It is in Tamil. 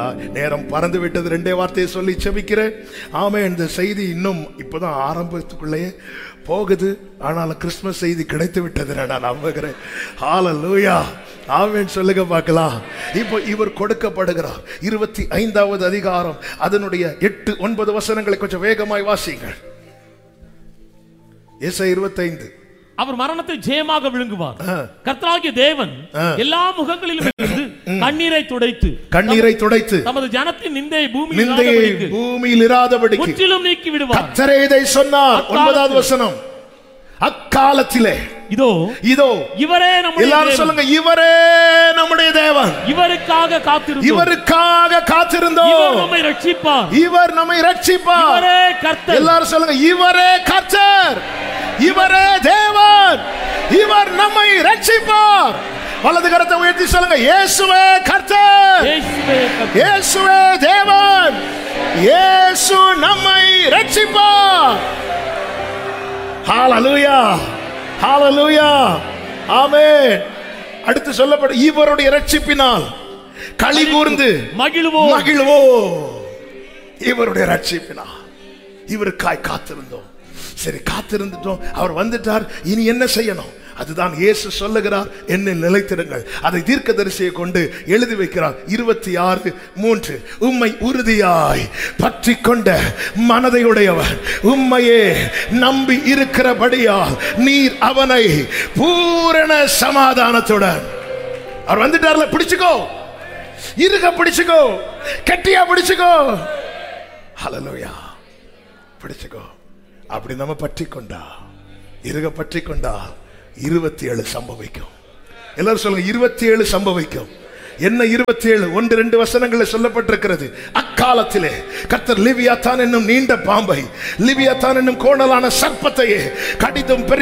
நேரம் பறந்து விட்டது ரெண்டே வார்த்தையை சொல்லி செபிக்கிறேன் ஆமே இந்த செய்தி இன்னும் இப்பதான் ஆரம்பத்துக்குள்ளேயே போகுது ஆனாலும் கிறிஸ்மஸ் செய்தி கிடைத்து விட்டது நான் நம்புகிறேன் ஹalleluya ஆமென் சொல்லுங்க பார்க்கலாம் இப்போ இவர் கொடுக்கப்படுகிறார் இருபத்தி ஐந்தாவது அதிகாரம் அதனுடைய எட்டு ஒன்பது வசனங்களை கொஞ்சம் வேகமாய் வாசிங்கள் ஏசை இருபத்தைந்து அவர் மரணத்தை ஜெயமாக விழுங்குவார் கர்த்தராகிய தேவன் எல்லா முகங்களிலும் இருந்து கண்ணீரை துடைத்து கண்ணீரை துடைத்து தமது ஜனத்தின் நிந்தையை பூமி நிந்தையை பூமியில் இராதபடிக்கு முற்றிலும் நீக்கி விடுவார் கத்தரே இதை சொன்னார் அக்காலத்தில். ஒன்பதாவது வசனம் அக்காலத்திலே இதோ இதோ இவரே நம்முடைய எல்லாரும் தேவன். சொல்லுங்க இவரே நம்முடைய தேவன் இவருக்காக காத்திருந்தோம் இவருக்காக காத்திருந்தோம் இவர் நம்மை ரட்சிப்பார் இவர் நம்மை ரட்சிப்பார் இவரே கர்த்தர் எல்லாரும் சொல்லுங்க இவரே கர்த்தர் இவரே தேவன் இவர் நம்மை ரட்சிப்பார் வலது கரத்தை உயர்த்தி சொல்லுங்க இயேசுவே கர்த்தர் இயேசுவே கர்த்தர். இயேசுவே தேவன் இயேசு நம்மை ரட்சிப்பார் ஹalleluya ஹalleluya ஆமென் அடுத்து சொல்லப்படும் இவருடைய ரட்சிப்பினால் களி கூர்ந்து மகிழ்வோம் மகிழ்வோ இவருடைய ரட்சிப்பினால் இவருக்காய் காத்திருந்தோம் சரி காத்திருந்துட்டோம் அவர் வந்துட்டார் இனி என்ன செய்யணும் அதுதான் இயேசு சொல்லுகிறார் என்ன நிலைத்திருங்கள் அதை தீர்க்கதரிசியை கொண்டு எழுதி வைக்கிறார் இருபத்தி ஆறு மூன்று உம்மை உறுதியாய் பற்றி கொண்ட மனதை உடையவர் உம்மையே நம்பி இருக்கிறபடியால் நீர் அவனை பூரண சமாதானத்துடன் அவர் வந்துட்டார்ல பிடிச்சுக்கோ இருக பிடிச்சுக்கோ கெட்டியா பிடிச்சுக்கோ ஹalleluya பிடிச்சுக்கோ அப்படி நம்ம பற்றி கொண்டா இருக பற்றி கொண்டா இருபத்தி ஏழு சம்பவிக்கும் எல்லாரும் சொல்லுங்க இருபத்தி ஏழு சம்பவிக்கும் என்ன இருபத்தி ஏழு ஒன்று ரெண்டு வசனங்களில் சொல்லப்பட்டிருக்கிறது அக்காலத்திலே கர்த்தர் லிவியாத்தான் என்னும் நீண்ட பாம்பை லிவியாத்தான் என்னும் கோணலான சர்ப்பத்தையே கடிதும் பெரிய